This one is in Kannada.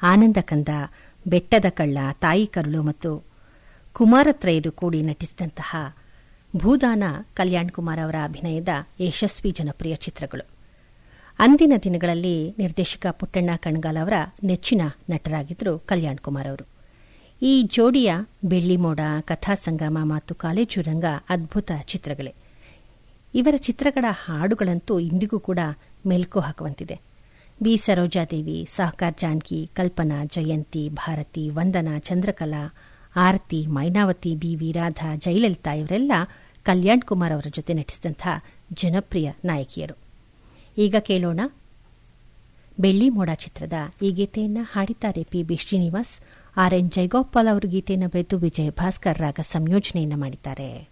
ಆನಂದ ಕಂದ ಬೆಟ್ಟದ ಕಳ್ಳ ತಾಯಿ ಕರುಳು ಮತ್ತು ಕುಮಾರತ್ರಯರು ಕೂಡಿ ನಟಿಸಿದಂತಹ ಭೂದಾನ ಕಲ್ಯಾಣ್ ಕುಮಾರ್ ಅವರ ಅಭಿನಯದ ಯಶಸ್ವಿ ಜನಪ್ರಿಯ ಚಿತ್ರಗಳು ಅಂದಿನ ದಿನಗಳಲ್ಲಿ ನಿರ್ದೇಶಕ ಪುಟ್ಟಣ್ಣ ಕಣ್ಗಾಲ್ ಅವರ ನೆಚ್ಚಿನ ನಟರಾಗಿದ್ದರು ಕಲ್ಯಾಣ್ ಕುಮಾರ್ ಅವರು ಈ ಜೋಡಿಯ ಬೆಳ್ಳಿ ಮೋಡ ಕಥಾ ಸಂಗಮ ಮತ್ತು ಕಾಲೇಜು ರಂಗ ಅದ್ಭುತ ಚಿತ್ರಗಳೇ ಇವರ ಚಿತ್ರಗಳ ಹಾಡುಗಳಂತೂ ಇಂದಿಗೂ ಕೂಡ ಮೆಲ್ಕು ಹಾಕುವಂತಿದೆ B Sarojadevi Sowcar Janaki Kalpana Jayanthi Bharathi Vandana Chandrakala Aarathi Mainavathi B V Radha Jayalalitha ಇವರೆಲ್ಲ ಕಲ್ಯಾಣ್ ಕುಮಾರ್ ಅವರ ಜೊತೆ ನಟಿಸಿದಂತಹ ಜನಪ್ರಿಯ ನಾಯಕಿಯರು ಈಗ ಕೇಳೋಣ ಬೆಳ್ಳಿ ಮೋಡ ಚಿತ್ರದ ಈ ಗೀತೆಯನ್ನು ಹಾಡಿದ್ದಾರೆ P B Srinivas R N Jayagopal ಅವರು ಗೀತೆಯನ್ನು ಬರೆದು ವಿಜಯ ಭಾಸ್ಕರ್ ರಾಗ ಸಂಯೋಜನೆಯನ್ನು ಮಾಡಿದ್ದಾರೆ